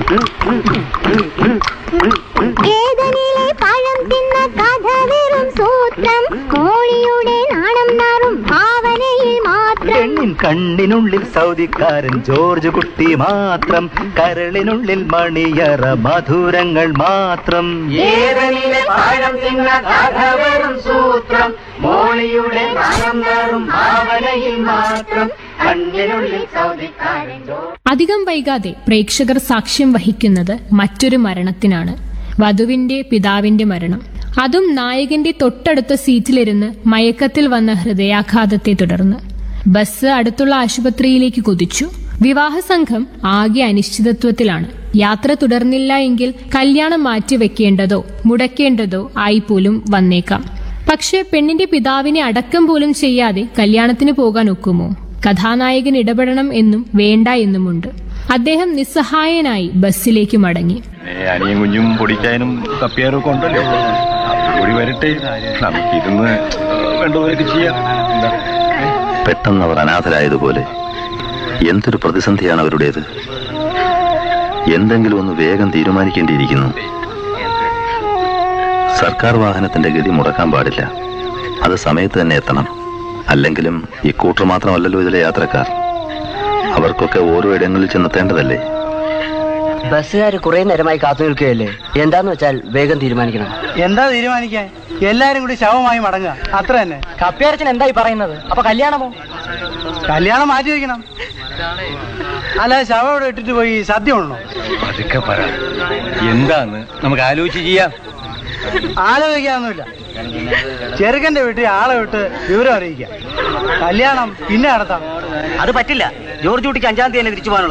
ഏതനിലെ പഴം തിന്ന കഥ വെറും സൂത്രം കോഴിയുടെ നാണം നാറും ഭാവനയിൽ മാത്രം പെണ്ണിൻ കണ്ണിനുള്ളിൽ സൗദിക്കാരൻ ജോർജ് കുട്ടി മാത്രം കരളിനുള്ളിൽ മണിയറ മധുരങ്ങൾ മാത്രം ഏതനിലെ പഴം തിന്ന കഥ വെറും സൂത്രം മോളിയുടെ നാണം നാറും ഭാവനയിൽ മാത്രം കണ്ണിനുള്ളിൽ സൗദിക്കാരൻ ജോ അധികം വൈകാതെ പ്രേക്ഷകർ സാക്ഷ്യം വഹിക്കുന്നത് മറ്റൊരു മരണത്തിനാണ് വധുവിന്റെ പിതാവിന്റെ മരണം അതും നായകന്റെ തൊട്ടടുത്ത സീറ്റിലിരുന്ന് മയക്കത്തിൽ വന്ന ഹൃദയാഘാതത്തെ തുടർന്ന് ബസ് അടുത്തുള്ള ആശുപത്രിയിലേക്ക് കുതിച്ചു വിവാഹ സംഘം ആകെ അനിശ്ചിതത്വത്തിലാണ് യാത്ര തുടർന്നില്ല എങ്കിൽ കല്യാണം മാറ്റിവെക്കേണ്ടതോ മുടക്കേണ്ടതോ ആയി പോലും വന്നേക്കാം പക്ഷേ പെണ്ണിന്റെ പിതാവിനെ അടക്കം പോലും ചെയ്യാതെ കല്യാണത്തിന് പോകാൻ ഒക്കുമോ കഥാനായകൻ ഇടപെടണം എന്നും വേണ്ട എന്നുമുണ്ട് അദ്ദേഹം നിസ്സഹായനായി ബസ്സിലേക്ക് മടങ്ങി ഏ, അനിയും കുഞ്ഞും പൊടിക്കാനും കപ്പിയാനും ഒക്കെ ഉണ്ടല്ലോ കൂടി വരട്ടെ നമുക്കിരുന്ന് വേണ്ടതൊക്കെ ചെയ്യാം എന്താ പെട്ടെന്ന് അവർ അനാഥരായതുപോലെ എന്തൊരു പ്രതിസന്ധിയാണ് അവരുടേത് എന്തെങ്കിലും ഒന്ന് വേഗം തീരുമാനിക്കേണ്ടിയിരിക്കുന്നു സർക്കാർ വാഹനത്തിന്റെ ഗതി മുടക്കാൻ പാടില്ല അത് സമയത്ത് തന്നെ എത്തണം അല്ലെങ്കിലും ഇക്കൂട്ടർ മാത്രമല്ലല്ലോ ഇതിലെ യാത്രക്കാർ അവർക്കൊക്കെ ഓരോ ഇടങ്ങളിൽ ചെന്നെത്തേണ്ടതല്ലേ ബസ്സുകാർ കുറെ നേരമായി കാത്തു നിൽക്കുകയല്ലേ എന്താന്ന് വെച്ചാൽ വേഗം തീരുമാനിക്കണം എന്താ തീരുമാനിക്കാൻ എല്ലാരും കൂടി ശവമായി മടങ്ങുക അത്ര തന്നെ കപ്പിയാരച്ചൻ എന്തായി പറയുന്നത് അപ്പൊ കല്യാണമോ കല്യാണം മാറ്റി വെക്കണം അല്ല ശവം ഇവിടെ ഇട്ടിട്ട് പോയി സദ്യ ഉണ്ണോ പതുക്കെ പറ എന്താന്ന് നമുക്ക് ആലോചിച്ച് ചെയ്യാം ആലോചിക്കാനൊന്നുമില്ല ചെറുക്കന്റെ വീട്ടിൽ ആളെ വിട്ട് വിവരം അറിയിക്കാം കല്യാണം പിന്നെ നടത്താം അത് പറ്റില്ല ജോർജ് കുട്ടിക്ക് അഞ്ചാം തീയതി തിരിച്ചു പോകാനുള്ള